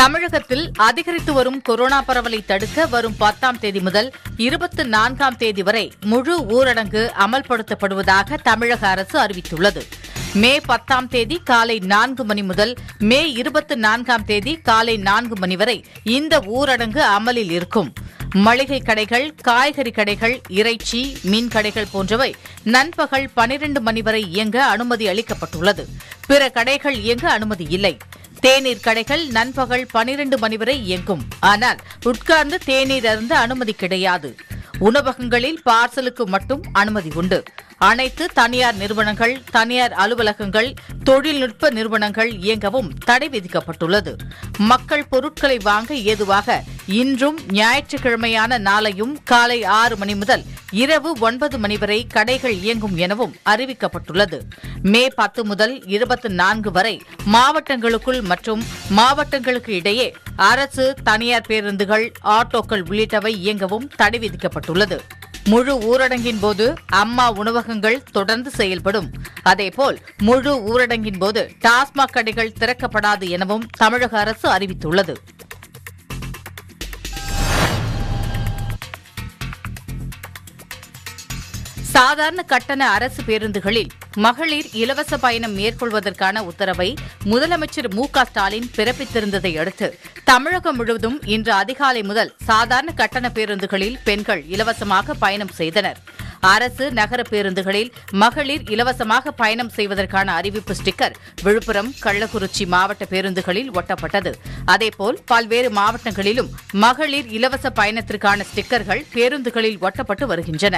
தமிழகத்தில் அதிகரித்து வரும் கொரோனா பரவலை தடுக்க வரும் பத்தாம் தேதி முதல் இருபத்தி நான்காம் தேதி வரை முழு ஊரடங்கு அமல்படுத்தப்படுவதாக தமிழக அரசு அறிவித்துள்ளது மே பத்தாம் தேதி காலை நான்கு மணி முதல் மே இருபத்தி நான்காம் தேதி காலை நான்கு மணி வரை இந்த ஊரடங்கு அமலில் இருக்கும் மளிகை கடைகள் காய்கறி கடைகள் இறைச்சி மீன் கடைகள் போன்றவை நண்பகல் பனிரண்டு மணி வரை இயங்க அனுமதி அளிக்கப்பட்டுள்ளது பிற கடைகள் இயங்க அனுமதி இல்லை தேநீர் கடைகள் நண்பகல் பனிரண்டு மணி வரை இயங்கும் ஆனால் உட்கார்ந்து தேநீர் அருந்த அனுமதி கிடையாது உணவகங்களில் பார்சலுக்கு மட்டும் அனுமதி உண்டு அனைத்து தனியார் நிறுவனங்கள் தனியார் அலுவலகங்கள் தொழில்நுட்ப நிறுவனங்கள் இயங்கவும் தடை விதிக்கப்பட்டுள்ளது மக்கள் பொருட்களை வாங்க ஏதுவாக இன்றும் ஞாயிற்றுக்கிழமையான நாளையும் காலை ஆறு மணி முதல் இரவு ஒன்பது மணி வரை கடைகள் இயங்கும் எனவும் அறிவிக்கப்பட்டுள்ளது மே பத்து முதல் இருபத்தி நான்கு வரை மாவட்டங்களுக்குள் மற்றும் மாவட்டங்களுக்கு இடையே அரசு தனியார் பேருந்துகள் ஆட்டோக்கள் உள்ளிட்டவை இயங்கவும் தடை விதிக்கப்பட்டுள்ளது முழு ஊரடங்கின் போது அம்மா உணவகங்கள் தொடர்ந்து செயல்படும் அதேபோல் முழு ஊரடங்கின் போது டாஸ்மாக் கடைகள் திறக்கப்படாது எனவும் தமிழக அரசு அறிவித்துள்ளது சாதாரண கட்டண அரசு பேருந்துகளில் மகளிர் இலவச பயணம் மேற்கொள்வதற்கான உத்தரவை முதலமைச்சர் மு க ஸ்டாலின் பிறப்பித்திருந்ததை அடுத்து தமிழகம் முழுவதும் இன்று அதிகாலை முதல் சாதாரண கட்டண பேருந்துகளில் பெண்கள் இலவசமாக பயணம் செய்தனர் அரசு நகர பேருந்துகளில் மகளிர் இலவசமாக பயணம் செய்வதற்கான அறிவிப்பு ஸ்டிக்கர் விழுப்புரம் கள்ளக்குறிச்சி மாவட்ட பேருந்துகளில் ஒட்டப்பட்டது அதேபோல் பல்வேறு மாவட்டங்களிலும் மகளிர் இலவச பயணத்திற்கான ஸ்டிக்கர்கள் பேருந்துகளில் ஒட்டப்பட்டு வருகின்றன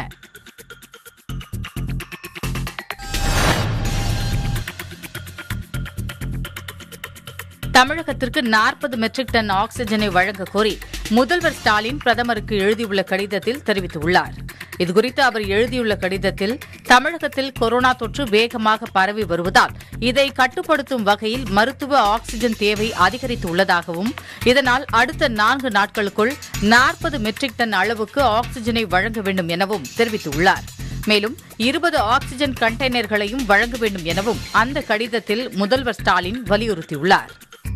தமிழகத்திற்கு நாற்பது மெட்ரிக் டன் ஆக்ஸிஜனை வழங்க கோரி முதல்வர் ஸ்டாலின் பிரதமருக்கு எழுதியுள்ள கடிதத்தில் தெரிவித்துள்ளார் இதுகுறித்து அவர் எழுதியுள்ள கடிதத்தில் தமிழகத்தில் கொரோனா தொற்று வேகமாக பரவி வருவதால் இதை கட்டுப்படுத்தும் வகையில் மருத்துவ ஆக்ஸிஜன் தேவை அதிகரித்துள்ளதாகவும் இதனால் அடுத்த நான்கு நாட்களுக்குள் நாற்பது மெட்ரிக் டன் அளவுக்கு ஆக்ஸிஜனை வழங்க வேண்டும் எனவும் தெரிவித்துள்ளார் மேலும் இருபது ஆக்ஸிஜன் கண்டெய்னர்களையும் வழங்க வேண்டும் எனவும் அந்த கடிதத்தில் முதல்வர் ஸ்டாலின் வலியுறுத்தியுள்ளார்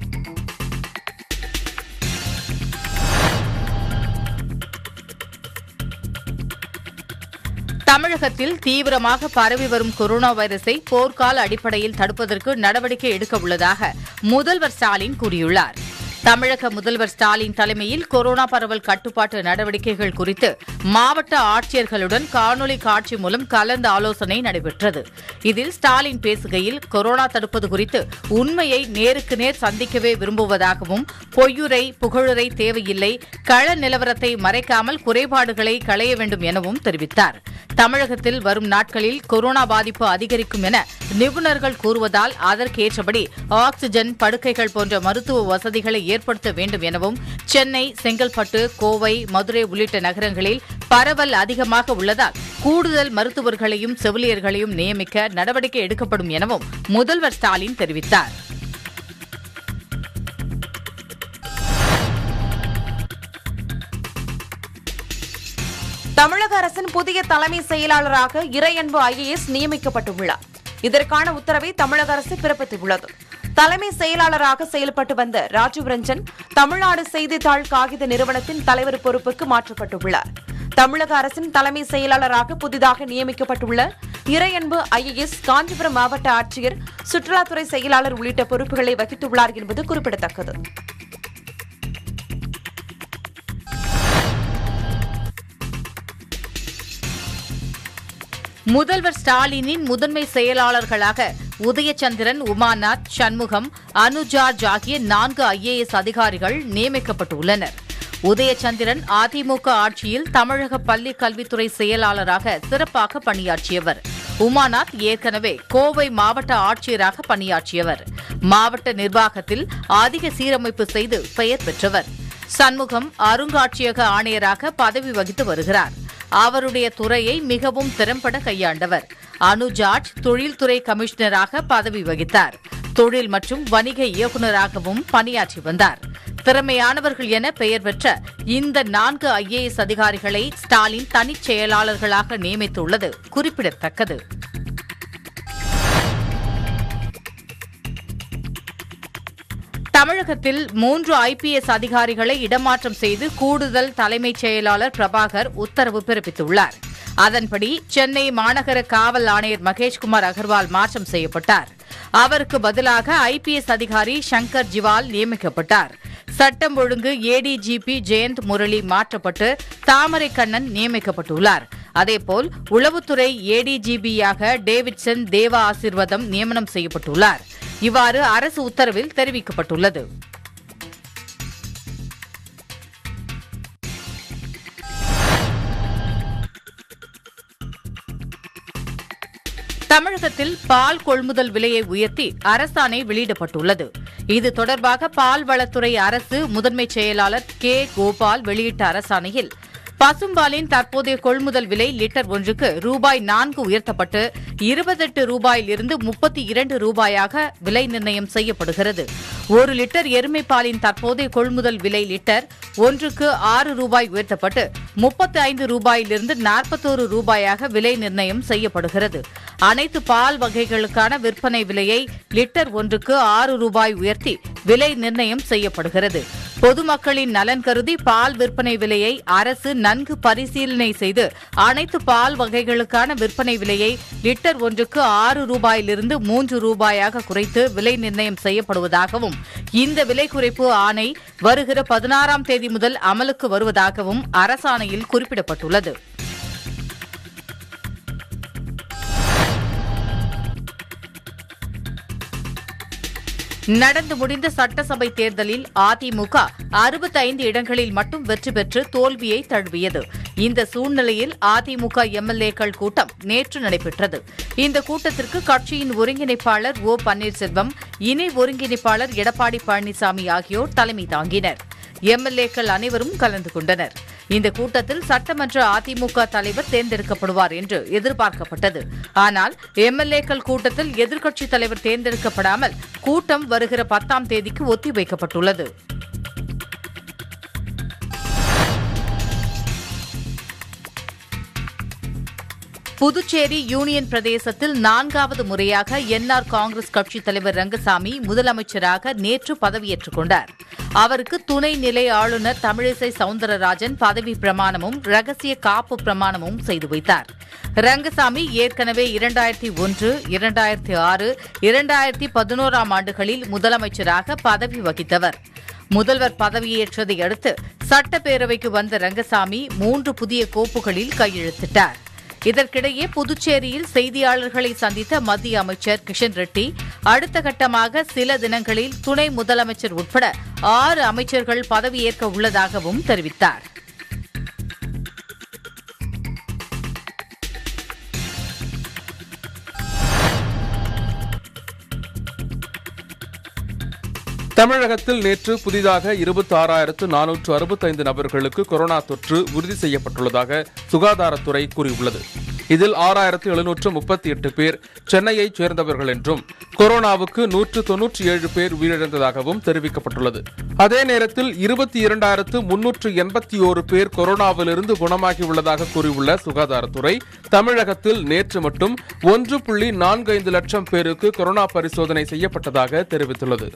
தமிழகத்தில் தீவிரமாக பரவி வரும் கொரோனா வைரஸை போர்க்கால அடிப்படையில் தடுப்பதற்கு நடவடிக்கை எடுக்க உள்ளதாக முதல்வர் ஸ்டாலின் கூறியுள்ளார் தமிழக முதல்வர் ஸ்டாலின் தலைமையில் கொரோனா பரவல் கட்டுப்பாட்டு நடவடிக்கைகள் குறித்து மாவட்ட ஆட்சியர்களுடன் காணொலி காட்சி மூலம் கலந்து ஆலோசனை நடைபெற்றது இதில் ஸ்டாலின் பேசுகையில் கொரோனா தடுப்பது குறித்து உண்மையை நேருக்கு நேர் சந்திக்கவே விரும்புவதாகவும் பொய்யுரை புகழுரை தேவையில்லை கள நிலவரத்தை மறைக்காமல் குறைபாடுகளை களைய வேண்டும் எனவும் தெரிவித்தார் தமிழகத்தில் வரும் நாட்களில் கொரோனா பாதிப்பு அதிகரிக்கும் என நிபுணர்கள் கூறுவதால் அதற்கேற்றபடி ஆக்ஸிஜன் படுக்கைகள் போன்ற மருத்துவ வசதிகளை ஏற்படுத்த வேண்டும் எனவும் சென்னை செங்கல்பட்டு கோவை மதுரை உள்ளிட்ட நகரங்களில் பரவல் அதிகமாக உள்ளதால் கூடுதல் மருத்துவர்களையும் செவிலியர்களையும் நியமிக்க நடவடிக்கை எடுக்கப்படும் எனவும் முதல்வர் ஸ்டாலின் தெரிவித்தார் தமிழக அரசின் புதிய தலைமை செயலாளராக இறையன்பு ஐஏஎஸ் நியமிக்கப்பட்டுள்ளார் இதற்கான உத்தரவை தமிழக அரசு பிறப்பித்துள்ளது தலைமை செயலாளராக செயல்பட்டு வந்த ராஜீவ் ரஞ்சன் தமிழ்நாடு செய்தித்தாள் காகித நிறுவனத்தின் தலைவர் பொறுப்புக்கு மாற்றப்பட்டுள்ளார் தமிழக அரசின் தலைமை செயலாளராக புதிதாக நியமிக்கப்பட்டுள்ள இறையன்பு ஐஏஎஸ் காஞ்சிபுரம் மாவட்ட ஆட்சியர் சுற்றுலாத்துறை செயலாளர் உள்ளிட்ட பொறுப்புகளை வகித்துள்ளார் என்பது குறிப்பிடத்தக்கது முதல்வர் ஸ்டாலினின் முதன்மை செயலாளர்களாக உதயச்சந்திரன் உமாநாத் சண்முகம் அனுஜார்ஜ் ஆகிய நான்கு ஐஏஎஸ் அதிகாரிகள் நியமிக்கப்பட்டுள்ளனர் உதயச்சந்திரன் அதிமுக ஆட்சியில் தமிழக பள்ளி கல்வித்துறை செயலாளராக சிறப்பாக பணியாற்றியவர் உமாநாத் ஏற்கனவே கோவை மாவட்ட ஆட்சியராக பணியாற்றியவர் மாவட்ட நிர்வாகத்தில் அதிக சீரமைப்பு செய்து பெயர் பெற்றவர் சண்முகம் அருங்காட்சியக ஆணையராக பதவி வகித்து வருகிறார் அவருடைய துறையை மிகவும் திறம்பட கையாண்டவர் அனு ஜார்ஜ் தொழில்துறை கமிஷனராக பதவி வகித்தார் தொழில் மற்றும் வணிக இயக்குநராகவும் பணியாற்றி வந்தார் திறமையானவர்கள் என பெயர் பெற்ற இந்த நான்கு ஐஏஎஸ் அதிகாரிகளை ஸ்டாலின் தனிச் செயலாளர்களாக நியமித்துள்ளது குறிப்பிடத்தக்கது தமிழகத்தில் மூன்று ஐபிஎஸ் அதிகாரிகளை இடமாற்றம் செய்து கூடுதல் தலைமைச் செயலாளர் பிரபாகர் உத்தரவு பிறப்பித்துள்ளார் அதன்படி சென்னை மாநகர காவல் ஆணையர் மகேஷ்குமார் அகர்வால் மாற்றம் செய்யப்பட்டார் அவருக்கு பதிலாக ஐபிஎஸ் அதிகாரி சங்கர் ஜிவால் நியமிக்கப்பட்டார் சட்டம் ஒழுங்கு ஏடிஜிபி ஜெயந்த் முரளி மாற்றப்பட்டு தாமரை கண்ணன் நியமிக்கப்பட்டுள்ளார் அதேபோல் உளவுத்துறை ஏடிஜிபியாக டேவிட்சன் தேவா ஆசிர்வாதம் நியமனம் செய்யப்பட்டுள்ளார் இவ்வாறு அரசு உத்தரவில் தெரிவிக்கப்பட்டுள்ளது தமிழகத்தில் பால் கொள்முதல் விலையை உயர்த்தி அரசாணை வெளியிடப்பட்டுள்ளது இது தொடர்பாக பால்வளத்துறை அரசு முதன்மை செயலாளர் கே கோபால் வெளியிட்ட அரசாணையில் பசும்பாலின் தற்போதைய கொள்முதல் விலை லிட்டர் ஒன்றுக்கு ரூபாய் நான்கு உயர்த்தப்பட்டு இருபத்தெட்டு ரூபாயிலிருந்து முப்பத்தி இரண்டு ரூபாயாக விலை நிர்ணயம் செய்யப்படுகிறது ஒரு லிட்டர் எருமை பாலின் தற்போதைய கொள்முதல் விலை லிட்டர் ஒன்றுக்கு ஆறு ரூபாய் உயர்த்தப்பட்டு முப்பத்தி ஐந்து ரூபாயிலிருந்து நாற்பத்தோரு ரூபாயாக விலை நிர்ணயம் செய்யப்படுகிறது அனைத்து பால் வகைகளுக்கான விற்பனை விலையை லிட்டர் ஒன்றுக்கு ஆறு ரூபாய் உயர்த்தி விலை நிர்ணயம் செய்யப்படுகிறது பொதுமக்களின் நலன் கருதி பால் விற்பனை விலையை அரசு நன்கு பரிசீலனை செய்து அனைத்து பால் வகைகளுக்கான விற்பனை விலையை லிட்டர் ஒன்றுக்கு ஆறு ரூபாயிலிருந்து மூன்று ரூபாயாக குறைத்து விலை நிர்ணயம் செய்யப்படுவதாகவும் இந்த விலை குறைப்பு ஆணை வருகிற பதினாறாம் தேதி முதல் அமலுக்கு வருவதாகவும் அரசாணையில் குறிப்பிடப்பட்டுள்ளது நடந்து முடிந்த சட்டசபை தேர்தலில் அதிமுக அறுபத்தைந்து இடங்களில் மட்டும் வெற்றி பெற்று தோல்வியை தழுவியது இந்த சூழ்நிலையில் அதிமுக எம்எல்ஏக்கள் கூட்டம் நேற்று நடைபெற்றது இந்த கூட்டத்திற்கு கட்சியின் ஒருங்கிணைப்பாளர் ஓ பன்னீர்செல்வம் இணை ஒருங்கிணைப்பாளர் எடப்பாடி பழனிசாமி ஆகியோர் தலைமை தாங்கினர் எம்எல்ஏக்கள் அனைவரும் கலந்து கொண்டனர் இந்த கூட்டத்தில் சட்டமன்ற அதிமுக தலைவர் தேர்ந்தெடுக்கப்படுவார் என்று எதிர்பார்க்கப்பட்டது ஆனால் எம்எல்ஏக்கள் கூட்டத்தில் எதிர்க்கட்சித் தலைவர் தேர்ந்தெடுக்கப்படாமல் கூட்டம் வருகிற பத்தாம் தேதிக்கு ஒத்திவைக்கப்பட்டுள்ளது புதுச்சேரி யூனியன் பிரதேசத்தில் நான்காவது முறையாக என்ஆர் காங்கிரஸ் கட்சித் தலைவர் ரங்கசாமி முதலமைச்சராக நேற்று பதவியேற்றுக் கொண்டார் அவருக்கு துணை நிலை ஆளுநர் தமிழிசை சவுந்தரராஜன் பதவி பிரமாணமும் ரகசிய காப்பு பிரமாணமும் செய்து வைத்தார் ரங்கசாமி ஏற்கனவே இரண்டாயிரத்தி ஒன்று இரண்டாயிரத்தி ஆறு இரண்டாயிரத்தி பதினோராம் ஆண்டுகளில் முதலமைச்சராக பதவி வகித்தவர் முதல்வர் பதவியேற்றதை அடுத்து சட்டப்பேரவைக்கு வந்த ரங்கசாமி மூன்று புதிய கோப்புகளில் கையெழுத்திட்டார் இதற்கிடையே புதுச்சேரியில் செய்தியாளர்களை சந்தித்த மத்திய அமைச்சர் கிஷன் ரெட்டி அடுத்த கட்டமாக சில தினங்களில் துணை முதலமைச்சர் உட்பட ஆறு அமைச்சர்கள் பதவியேற்க உள்ளதாகவும் தெரிவித்தார் தமிழகத்தில் நேற்று புதிதாக இருபத்தி ஆறாயிரத்து நானூற்று அறுபத்தைந்து நபர்களுக்கு கொரோனா தொற்று உறுதி செய்யப்பட்டுள்ளதாக சுகாதாரத்துறை கூறியுள்ளது இதில் ஆறாயிரத்து எழுநூற்று முப்பத்தி எட்டு பேர் சென்னையைச் சேர்ந்தவர்கள் என்றும் கொரோனாவுக்கு நூற்று தொன்னூற்றி ஏழு பேர் உயிரிழந்ததாகவும் தெரிவிக்கப்பட்டுள்ளது அதே நேரத்தில் இருபத்தி இரண்டாயிரத்து முன்னூற்று எண்பத்தி ஓரு பேர் கொரோனாவிலிருந்து குணமாகியுள்ளதாக கூறியுள்ள சுகாதாரத்துறை தமிழகத்தில் நேற்று மட்டும் ஒன்று புள்ளி நான்கு ஐந்து லட்சம் பேருக்கு கொரோனா பரிசோதனை செய்யப்பட்டதாக தெரிவித்துள்ளது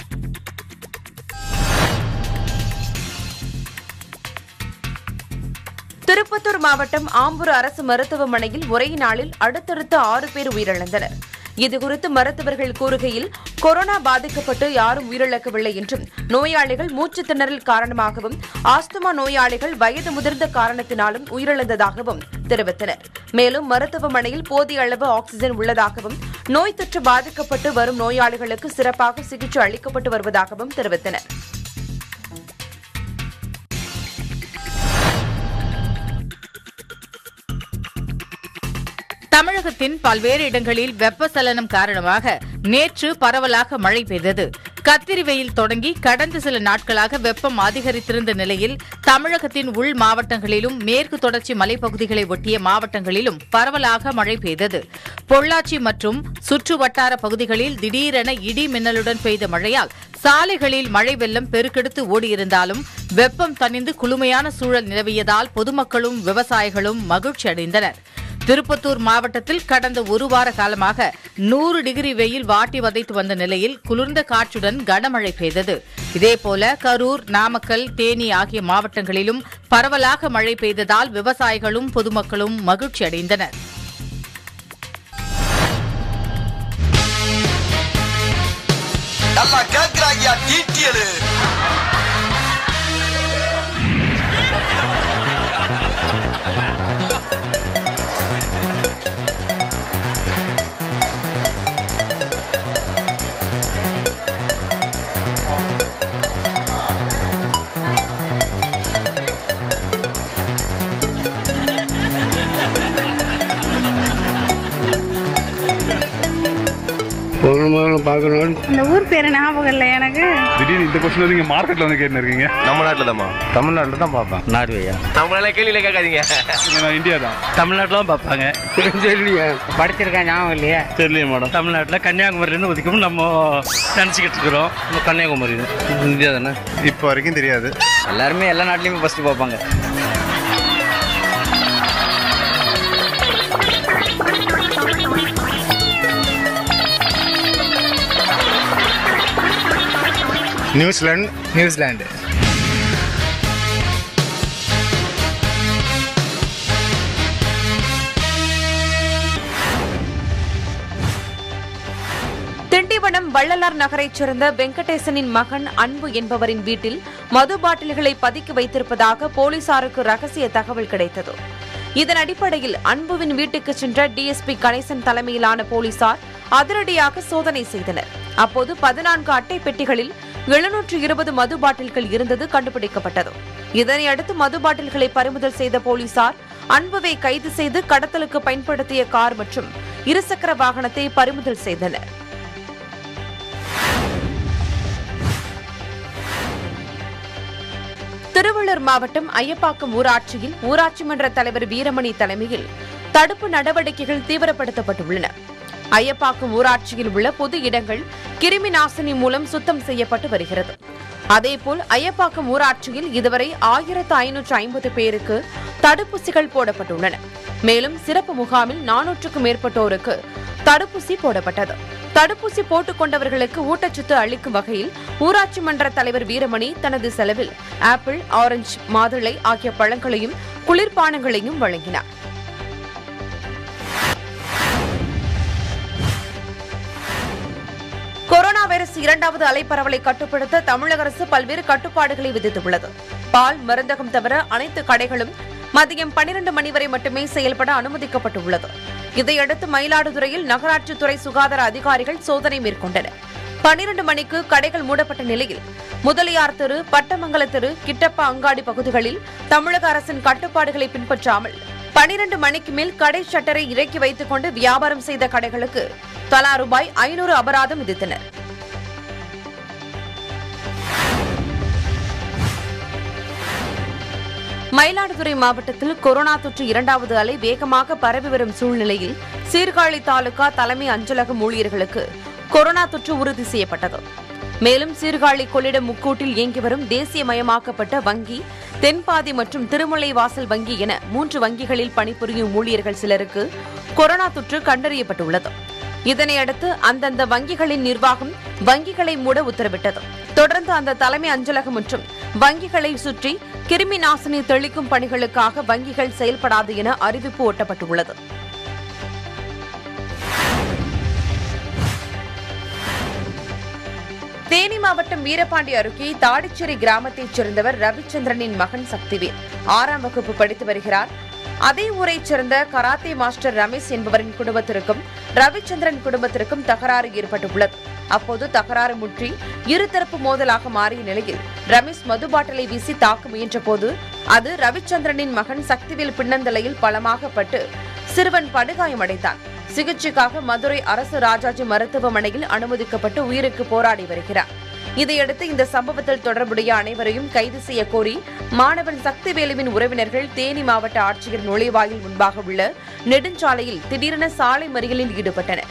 திருப்பத்தூர் மாவட்டம் ஆம்பூர் அரசு மருத்துவமனையில் ஒரே நாளில் அடுத்தடுத்து ஆறு பேர் உயிரிழந்தனர் இதுகுறித்து மருத்துவர்கள் கூறுகையில் கொரோனா பாதிக்கப்பட்டு யாரும் உயிரிழக்கவில்லை என்றும் நோயாளிகள் மூச்சுத் திணறல் காரணமாகவும் ஆஸ்துமா நோயாளிகள் வயது முதிர்ந்த காரணத்தினாலும் உயிரிழந்ததாகவும் தெரிவித்தனர் மேலும் மருத்துவமனையில் போதிய அளவு ஆக்ஸிஜன் உள்ளதாகவும் நோய் தொற்று பாதிக்கப்பட்டு வரும் நோயாளிகளுக்கு சிறப்பாக சிகிச்சை அளிக்கப்பட்டு வருவதாகவும் தெரிவித்தனர் தமிழகத்தின் பல்வேறு இடங்களில் வெப்பச்சலனம் காரணமாக நேற்று பரவலாக மழை பெய்தது கத்திரி வெயில் தொடங்கி கடந்த சில நாட்களாக வெப்பம் அதிகரித்திருந்த நிலையில் தமிழகத்தின் உள் மாவட்டங்களிலும் மேற்கு தொடர்ச்சி மலைப்பகுதிகளை ஒட்டிய மாவட்டங்களிலும் பரவலாக மழை பெய்தது பொள்ளாச்சி மற்றும் சுற்று வட்டார பகுதிகளில் திடீரென இடி மின்னலுடன் பெய்த மழையால் சாலைகளில் மழை வெள்ளம் பெருக்கெடுத்து ஓடியிருந்தாலும் வெப்பம் தணிந்து குளுமையான சூழல் நிலவியதால் பொதுமக்களும் விவசாயிகளும் மகிழ்ச்சி அடைந்தனர் திருப்பத்தூர் மாவட்டத்தில் கடந்த ஒரு வார காலமாக நூறு டிகிரி வெயில் வாட்டி வதைத்து வந்த நிலையில் குளிர்ந்த காற்றுடன் கனமழை பெய்தது இதேபோல கரூர் நாமக்கல் தேனி ஆகிய மாவட்டங்களிலும் பரவலாக மழை பெய்ததால் விவசாயிகளும் பொதுமக்களும் மகிழ்ச்சி அடைந்தனர் நல்லா கேக்குறாங்கயா டீட்டியலு ஒரு முதல்ல பார்க்கணும் இந்த ஊர் பேர் ஞாபகம் இல்லை எனக்கு திடீர்னு இந்த கொஸ்டின் நீங்க மார்க்கெட்ல வந்து கேட்டு இருக்கீங்க நம்ம நாட்டுல தான்மா தமிழ்நாட்டில் தான் பார்ப்பேன் நார்வேயா நம்மளால கேள்வியில கேட்காதீங்க நான் இந்தியா தான் தமிழ்நாட்டில் தான் பார்ப்பாங்க தெரியலையா படிச்சிருக்கேன் ஞாபகம் இல்லையா தெரியலையே மேடம் தமிழ்நாட்டில் கன்னியாகுமரியிலேருந்து ஒதுக்கும் நம்ம நினச்சிக்கிட்டு இருக்கிறோம் நம்ம கன்னியாகுமரி இந்தியா தானே இப்போ வரைக்கும் தெரியாது எல்லாருமே எல்லா நாட்டிலையுமே ஃபஸ்ட்டு பார்ப்பாங்க நியூசிலாந்து நியூசிலாந்து திண்டிவனம் வள்ளலார் நகரைச் சேர்ந்த வெங்கடேசனின் மகன் அன்பு என்பவரின் வீட்டில் மது பாட்டில்களை பதுக்கி வைத்திருப்பதாக போலீசாருக்கு ரகசிய தகவல் கிடைத்தது இதன் அடிப்படையில் அன்புவின் வீட்டுக்கு சென்ற டிஎஸ்பி கணேசன் தலைமையிலான போலீசார் அதிரடியாக சோதனை செய்தனர் அப்போது பதினான்கு அட்டை பெட்டிகளில் எழுநூற்று இருபது மது பாட்டில்கள் இருந்தது கண்டுபிடிக்கப்பட்டது இதனையடுத்து மது பாட்டில்களை பறிமுதல் செய்த போலீசார் அன்புவை கைது செய்து கடத்தலுக்கு பயன்படுத்திய கார் மற்றும் இருசக்கர வாகனத்தை பறிமுதல் செய்தனர் திருவள்ளூர் மாவட்டம் ஐயப்பாக்கம் ஊராட்சியில் ஊராட்சி மன்ற தலைவர் வீரமணி தலைமையில் தடுப்பு நடவடிக்கைகள் தீவிரப்படுத்தப்பட்டுள்ளன ஐயப்பாக்கம் ஊராட்சியில் உள்ள பொது இடங்கள் கிருமி நாசினி மூலம் சுத்தம் செய்யப்பட்டு வருகிறது அதேபோல் ஐயப்பாக்கம் ஊராட்சியில் இதுவரை ஆயிரத்து ஐநூற்று ஐம்பது பேருக்கு தடுப்பூசிகள் போடப்பட்டுள்ளன மேலும் சிறப்பு முகாமில் நானூற்றுக்கும் மேற்பட்டோருக்கு தடுப்பூசி போடப்பட்டது தடுப்பூசி போட்டுக் கொண்டவர்களுக்கு ஊட்டச்சத்து அளிக்கும் வகையில் ஊராட்சி மன்ற தலைவர் வீரமணி தனது செலவில் ஆப்பிள் ஆரஞ்சு மாதுளை ஆகிய பழங்களையும் குளிர்பானங்களையும் வழங்கினார் கொரோனா வைரஸ் இரண்டாவது அலை பரவலை கட்டுப்படுத்த தமிழக அரசு பல்வேறு கட்டுப்பாடுகளை விதித்துள்ளது பால் மருந்தகம் தவிர அனைத்து கடைகளும் மதியம் 12 மணி வரை மட்டுமே செயல்பட அனுமதிக்கப்பட்டுள்ளது இதையடுத்து மயிலாடுதுறையில் நகராட்சித்துறை சுகாதார அதிகாரிகள் சோதனை மேற்கொண்டனர் 12 மணிக்கு கடைகள் மூடப்பட்ட நிலையில் முதலியார் தெரு பட்டமங்கல தெரு கிட்டப்பா அங்காடி பகுதிகளில் தமிழக அரசின் கட்டுப்பாடுகளை பின்பற்றாமல் 12 மணிக்கு மேல் கடை ஷட்டரை இறக்கி வைத்துக் கொண்டு வியாபாரம் செய்த கடைகளுக்கு தலா ரூபாய் ஐநூறு அபராதம் விதித்தனர் மயிலாடுதுறை மாவட்டத்தில் கொரோனா தொற்று இரண்டாவது அலை வேகமாக பரவி வரும் சூழ்நிலையில் சீர்காழி தாலுகா தலைமை அஞ்சலகம் ஊழியர்களுக்கு கொரோனா தொற்று உறுதி செய்யப்பட்டது மேலும் சீர்காழி கொள்ளிடம் முக்கூட்டில் இயங்கி வரும் தேசியமயமாக்கப்பட்ட வங்கி தென்பாதி மற்றும் திருமலை வாசல் வங்கி என மூன்று வங்கிகளில் பணிபுரியும் ஊழியர்கள் சிலருக்கு கொரோனா தொற்று கண்டறியப்பட்டுள்ளது இதனையடுத்து அந்தந்த வங்கிகளின் நிர்வாகம் வங்கிகளை மூட உத்தரவிட்டது தொடர்ந்து அந்த தலைமை அஞ்சலகம் மற்றும் வங்கிகளை சுற்றி கிருமி நாசினி தெளிக்கும் பணிகளுக்காக வங்கிகள் செயல்படாது என அறிவிப்பு ஒட்டப்பட்டுள்ளது தேனி மாவட்டம் வீரபாண்டி அருகே தாடிச்சேரி கிராமத்தைச் சேர்ந்தவர் ரவிச்சந்திரனின் மகன் சக்திவேல் ஆறாம் வகுப்பு படித்து வருகிறார் அதே ஊரைச் சேர்ந்த கராத்தே மாஸ்டர் ரமேஷ் என்பவரின் குடும்பத்திற்கும் ரவிச்சந்திரன் குடும்பத்திற்கும் தகராறு ஏற்பட்டுள்ளது அப்போது தகராறு முற்றி இருதரப்பு மோதலாக மாறிய நிலையில் ரமேஷ் மது பாட்டிலை வீசி தாக்க முயன்றபோது அது ரவிச்சந்திரனின் மகன் சக்திவேல் பின்னந்தலையில் பலமாக பட்டு சிறுவன் படுகாயமடைந்தான் சிகிச்சைக்காக மதுரை அரசு ராஜாஜி மருத்துவமனையில் அனுமதிக்கப்பட்டு உயிருக்கு போராடி வருகிறார் இதையடுத்து இந்த சம்பவத்தில் தொடர்புடைய அனைவரையும் கைது செய்ய கோரி மாணவன் சக்திவேலுவின் உறவினர்கள் தேனி மாவட்ட ஆட்சியர் நுழைவாயில் முன்பாக உள்ள நெடுஞ்சாலையில் திடீரென சாலை மறியலில் ஈடுபட்டனர்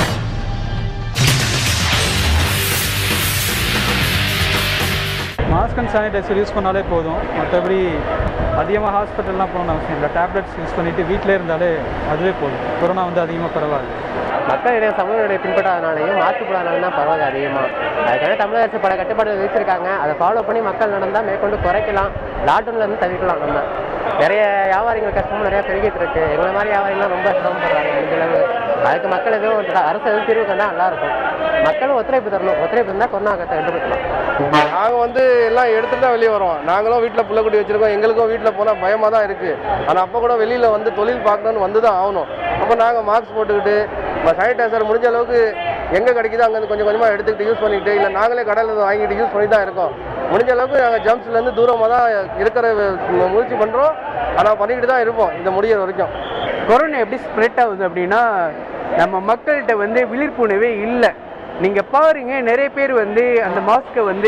mask mask and sanitizer use பண்ணாலே போதும் மற்றபடி அதிகமாக ஹாஸ்பிட்டல்லாம் போகணும்னு அவசியம் இல்லை டேப்லெட்ஸ் யூஸ் பண்ணிவிட்டு வீட்டிலே இருந்தாலே அதுவே போதும் கொரோனா வந்து அதிகமாக பரவாது மக்களுடைய சமூகனுடைய பின்பற்றாதனாலையும் மாற்று போடாதனாலும் தான் பரவாயில்ல அதிகமாக அதுக்காக தமிழக அரசு பல கட்டுப்பாடுகள் விதிச்சிருக்காங்க அதை ஃபாலோ பண்ணி மக்கள் நடந்தால் மேற்கொண்டு குறைக்கலாம் லாக்டவுன்ல இருந்து தவிர்க்கலாம் நம்ம நிறைய வியாபாரிகள் கஷ்டமும் நிறைய பெருகிட்டு இருக்கு எங்களை மாதிரி வியாபாரிகள்லாம் ரொம்ப சிரமப்படுறாங்க முடிஞ்ச அளவு அதுக்கு மக்கள் எதுவும் ஒரு அரசு எதுவும் தீர்வு கண்டா நல்லா இருக்கும் மக்களும் ஒத்துழைப்பு தரணும் ஒத்துழைப்பு இருந்தால் கொரோனா கத்தை கட்டுப்படுத்தலாம் நாங்கள் வந்து எல்லாம் எடுத்துட்டு தான் வெளியே வரோம் நாங்களும் வீட்டில் பிள்ளைக்குட்டி வச்சிருக்கோம் எங்களுக்கும் வீட்டில் போனால் பயமாக தான் இருக்குது ஆனால் அப்போ கூட வெளியில் வந்து தொழில் பார்க்கணும்னு வந்து தான் ஆகணும் அப்போ நாங்கள் மாஸ்க் போட்டுக்கிட்டு சானிடைசர் முடிஞ்ச அளவுக்கு எங்கே கிடைக்குதோ அங்கேருந்து கொஞ்சம் கொஞ்சமாக எடுத்துக்கிட்டு யூஸ் பண்ணிக்கிட்டு இல்லை நாங்களே கடையில் இருந்து வாங்கிட்டு யூஸ் பண்ணி தான் இருக்கோம் முடிஞ்ச அளவுக்கு நாங்கள் ஜம்ப்ஸ்லேருந்து தூரமாக தான் இருக்கிற மு- முயற்சி பண்ணுறோம் ஆனால் பண்ணிக்கிட்டு தான் இருப்போம் இந்த முடியிற வரைக்கும் கொரோனா எப்படி ஸ்ப்ரெட் ஆகுது அப்படின்னா நம்ம மக்கள்கிட்ட வந்து விழிப்புணர்வே இல்லை நீங்கள் பாருங்க நிறைய பேர் வந்து அந்த மாஸ்க்கை வந்து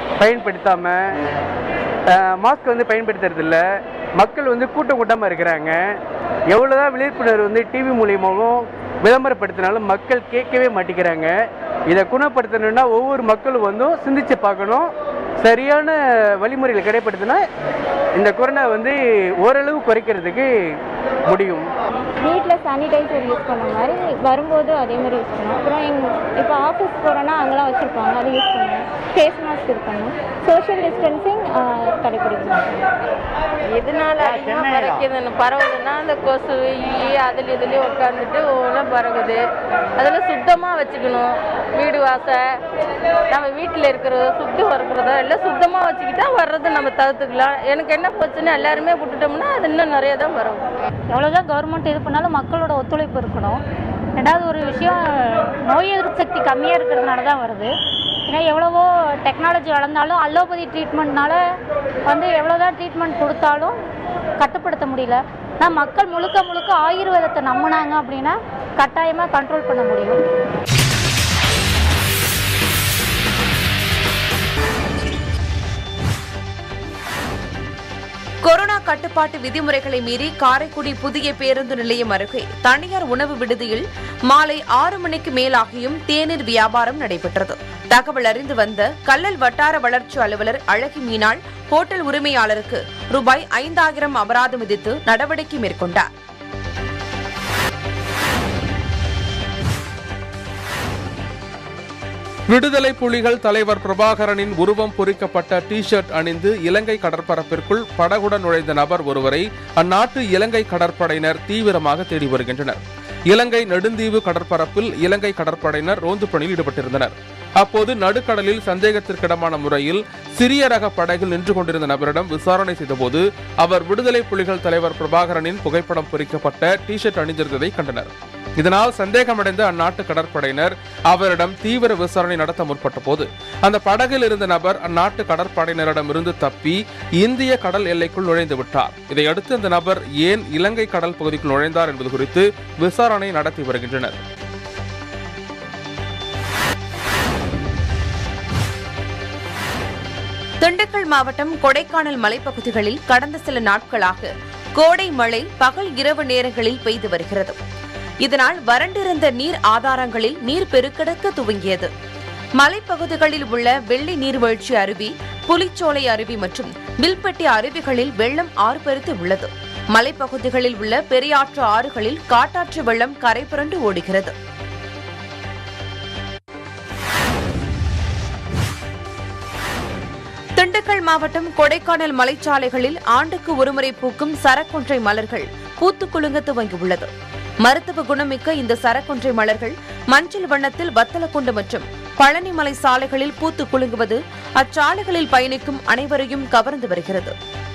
பயன்படுத்தாமல் மாஸ்க் வந்து பயன்படுத்துறது இல்ல மக்கள் வந்து கூட்டம் கூட்டமாக இருக்கிறாங்க எவ்வளோதான் விழிப்புணர்வு வந்து டிவி மூலியமாகவும் விளம்பரப்படுத்தினாலும் மக்கள் கேட்கவே மாட்டேங்கிறாங்க இதை குணப்படுத்தணும்னா ஒவ்வொரு மக்களும் வந்து சிந்திச்சு பார்க்கணும் சரியான வழிமுறைகளை கடைப்படுத்தினா இந்த கொரோனா வந்து ஓரளவு குறைக்கிறதுக்கு முடியும் வீட்டில் சானிடைசர் யூஸ் பண்ண மாதிரி வரும்போது அதே மாதிரி யூஸ் பண்ணணும் அப்புறம் எங் இப்போ ஆஃபீஸ் போகிறோன்னா அங்கெல்லாம் வச்சுருப்பாங்க அதை யூஸ் பண்ணணும் ஃபேஸ் மாஸ்க் இருக்கணும் சோஷியல் டிஸ்டன்சிங் கடைபிடிக்கணும் எதனால அதிகமாக பறக்குதுன்னு பரவுதுன்னா அந்த கொசு ஈ அதில் இதுலேயும் உட்காந்துட்டு ஒவ்வொன்றா பறகுது அதில் சுத்தமாக வச்சுக்கணும் வீடு வாச நம்ம வீட்டில் இருக்கிறதோ சுத்தம் இருக்கிறதோ எல்லாம் சுத்தமாக வச்சுக்கிட்டா வர்றது நம்ம தவிர்த்துக்கலாம் எனக்கு என்ன பிரச்சனை எல்லாருமே விட்டுட்டோம்னா அது இன்னும் நிறைய தான் வரும் எவ்வளோதான் கவர்மெண்ட் இது பண்ணாலும் மக்களோட ஒத்துழைப்பு இருக்கணும் ரெண்டாவது ஒரு விஷயம் நோய் எதிர்ப்பு சக்தி கம்மியாக இருக்கிறதுனால தான் வருது ஏன்னா எவ்வளவோ டெக்னாலஜி வளர்ந்தாலும் அலோபதி ட்ரீட்மெண்ட்னால வந்து எவ்வளோதான் ட்ரீட்மெண்ட் கொடுத்தாலும் கட்டுப்படுத்த முடியல ஆனால் மக்கள் முழுக்க முழுக்க ஆயுர்வேதத்தை நம்பினாங்க அப்படின்னா கட்டாயமாக கண்ட்ரோல் பண்ண முடியும் கொரோனா கட்டுப்பாட்டு விதிமுறைகளை மீறி காரைக்குடி புதிய பேருந்து நிலையம் அருகே தனியார் உணவு விடுதியில் மாலை ஆறு மணிக்கு மேலாகியும் தேநீர் வியாபாரம் நடைபெற்றது தகவல் அறிந்து வந்த கல்லல் வட்டார வளர்ச்சி அலுவலர் அழகி மீனாள் ஹோட்டல் உரிமையாளருக்கு ரூபாய் ஐந்தாயிரம் அபராதம் விதித்து நடவடிக்கை மேற்கொண்டார் விடுதலை புலிகள் தலைவர் பிரபாகரனின் உருவம் பொறிக்கப்பட்ட டி ஷர்ட் அணிந்து இலங்கை கடற்பரப்பிற்குள் படகுடன் நுழைந்த நபர் ஒருவரை அந்நாட்டு இலங்கை கடற்படையினர் தீவிரமாக தேடி வருகின்றனர் இலங்கை நெடுந்தீவு கடற்பரப்பில் இலங்கை கடற்படையினர் ரோந்து பணியில் ஈடுபட்டிருந்தனர் அப்போது நடுக்கடலில் சந்தேகத்திற்கிடமான முறையில் சிறிய ரக படகில் நின்று கொண்டிருந்த நபரிடம் விசாரணை செய்தபோது அவர் விடுதலை புலிகள் தலைவர் பிரபாகரனின் புகைப்படம் பொறிக்கப்பட்ட டி ஷர்ட் அணிந்திருந்ததை கண்டனர் இதனால் சந்தேகமடைந்த அந்நாட்டு கடற்படையினர் அவரிடம் தீவிர விசாரணை நடத்த முற்பட்ட போது அந்த படகில் இருந்த நபர் அந்நாட்டு கடற்படையினரிடமிருந்து தப்பி இந்திய கடல் எல்லைக்குள் நுழைந்து விட்டார் இதையடுத்து அந்த நபர் ஏன் இலங்கை கடல் பகுதிக்குள் நுழைந்தார் என்பது குறித்து விசாரணை நடத்தி வருகின்றனர் திண்டுக்கல் மாவட்டம் கொடைக்கானல் மலைப்பகுதிகளில் கடந்த சில நாட்களாக கோடை மழை பகல் இரவு நேரங்களில் பெய்து வருகிறது இதனால் வறண்டிருந்த நீர் ஆதாரங்களில் நீர் பெருக்கெடுக்க துவங்கியது மலைப்பகுதிகளில் உள்ள வெள்ளி நீர்வீழ்ச்சி அருவி புலிச்சோலை அருவி மற்றும் வில்பட்டி அருவிகளில் வெள்ளம் ஆர்ப்பரித்து உள்ளது மலைப்பகுதிகளில் உள்ள பெரியாற்று ஆறுகளில் காட்டாற்று வெள்ளம் கரை புரண்டு ஓடுகிறது திண்டுக்கல் மாவட்டம் கொடைக்கானல் மலைச்சாலைகளில் ஆண்டுக்கு ஒருமுறை பூக்கும் சரக்கொன்றை மலர்கள் பூத்து குலுங்க துவங்கியுள்ளது மருத்துவ குணமிக்க இந்த சரக்கொன்றை மலர்கள் மஞ்சள் வண்ணத்தில் வத்தலக்குண்டு மற்றும் பழனிமலை சாலைகளில் பூத்து குலுங்குவது அச்சாலைகளில் பயணிக்கும் அனைவரையும் கவர்ந்து வருகிறது